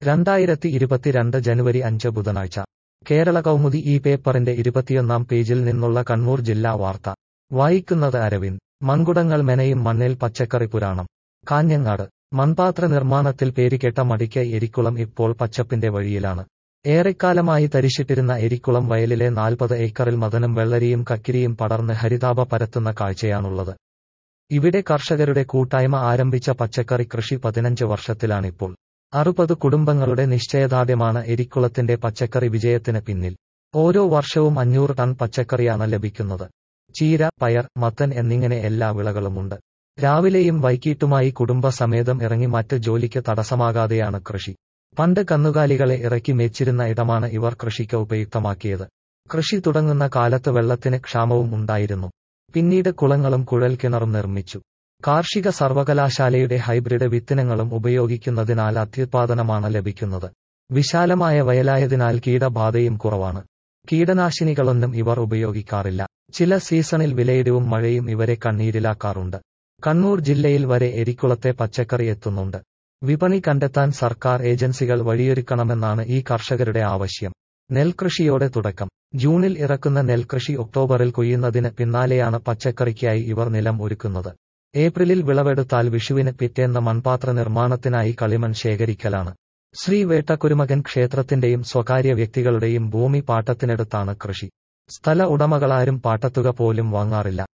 രണ്ടായിരത്തി ഇരുപത്തിരണ്ട് ജനുവരി അഞ്ച് ബുധനാഴ്ച കേരള കൗമുദി ഈ പേപ്പറിന്റെ ഇരുപത്തിയൊന്നാം പേജിൽ നിന്നുള്ള കണ്ണൂർ ജില്ലാ വാർത്ത വായിക്കുന്നത് അരവിന്ദ് മൺകുടങ്ങൾ മെനയും മണ്ണിൽ പച്ചക്കറി പുരാണം കാഞ്ഞങ്ങാട് മൺപാത്ര നിർമ്മാണത്തിൽ പേരുകേട്ട മടിക്ക എരിക്കുളം ഇപ്പോൾ പച്ചപ്പിന്റെ വഴിയിലാണ് ഏറെക്കാലമായി തരിശിട്ടിരുന്ന എരിക്കുളം വയലിലെ നാൽപ്പത് ഏക്കറിൽ മദനും വെള്ളരിയും കക്കിരിയും പടർന്ന് ഹരിതാപ പരത്തുന്ന കാഴ്ചയാണുള്ളത് ഇവിടെ കർഷകരുടെ കൂട്ടായ്മ ആരംഭിച്ച പച്ചക്കറി കൃഷി പതിനഞ്ച് വർഷത്തിലാണിപ്പോൾ അറുപത് കുടുംബങ്ങളുടെ നിശ്ചയദാർഢ്യമാണ് എരിക്കുളത്തിന്റെ പച്ചക്കറി വിജയത്തിന് പിന്നിൽ ഓരോ വർഷവും അഞ്ഞൂറ് ടൺ പച്ചക്കറിയാണ് ലഭിക്കുന്നത് ചീര പയർ മത്തൻ എന്നിങ്ങനെ എല്ലാ വിളകളുമുണ്ട് രാവിലെയും വൈകീട്ടുമായി കുടുംബസമേതം ഇറങ്ങി മറ്റ് ജോലിക്ക് തടസ്സമാകാതെയാണ് കൃഷി പണ്ട് കന്നുകാലികളെ ഇറക്കി മേച്ചിരുന്ന ഇടമാണ് ഇവർ കൃഷിക്ക് ഉപയുക്തമാക്കിയത് കൃഷി തുടങ്ങുന്ന കാലത്ത് വെള്ളത്തിന് ക്ഷാമവും ഉണ്ടായിരുന്നു പിന്നീട് കുളങ്ങളും കുഴൽക്കിണറും നിർമ്മിച്ചു കാർഷിക സർവകലാശാലയുടെ ഹൈബ്രിഡ് വിത്തിനങ്ങളും ഉപയോഗിക്കുന്നതിനാൽ അത്യുത്പാദനമാണ് ലഭിക്കുന്നത് വിശാലമായ വയലായതിനാൽ കീടബാധയും കുറവാണ് കീടനാശിനികളൊന്നും ഇവർ ഉപയോഗിക്കാറില്ല ചില സീസണിൽ വിലയിടിവും മഴയും ഇവരെ കണ്ണീരിലാക്കാറുണ്ട് കണ്ണൂർ ജില്ലയിൽ വരെ എരിക്കുളത്തെ പച്ചക്കറി എത്തുന്നുണ്ട് വിപണി കണ്ടെത്താൻ സർക്കാർ ഏജൻസികൾ വഴിയൊരുക്കണമെന്നാണ് ഈ കർഷകരുടെ ആവശ്യം നെൽകൃഷിയോടെ തുടക്കം ജൂണിൽ ഇറക്കുന്ന നെൽകൃഷി ഒക്ടോബറിൽ കൊയ്യുന്നതിന് പിന്നാലെയാണ് പച്ചക്കറിക്കായി ഇവർ നിലം ഒരുക്കുന്നത് ഏപ്രിലിൽ വിളവെടുത്താൽ വിഷുവിന് പിറ്റേന്ന മൺപാത്ര നിർമ്മാണത്തിനായി കളിമൺ ശേഖരിക്കലാണ് ശ്രീ വേട്ടക്കുരുമകൻ ക്ഷേത്രത്തിന്റെയും സ്വകാര്യ വ്യക്തികളുടെയും ഭൂമി പാട്ടത്തിനെടുത്താണ് കൃഷി സ്ഥല ഉടമകളാരും പാട്ടത്തുക പോലും വാങ്ങാറില്ല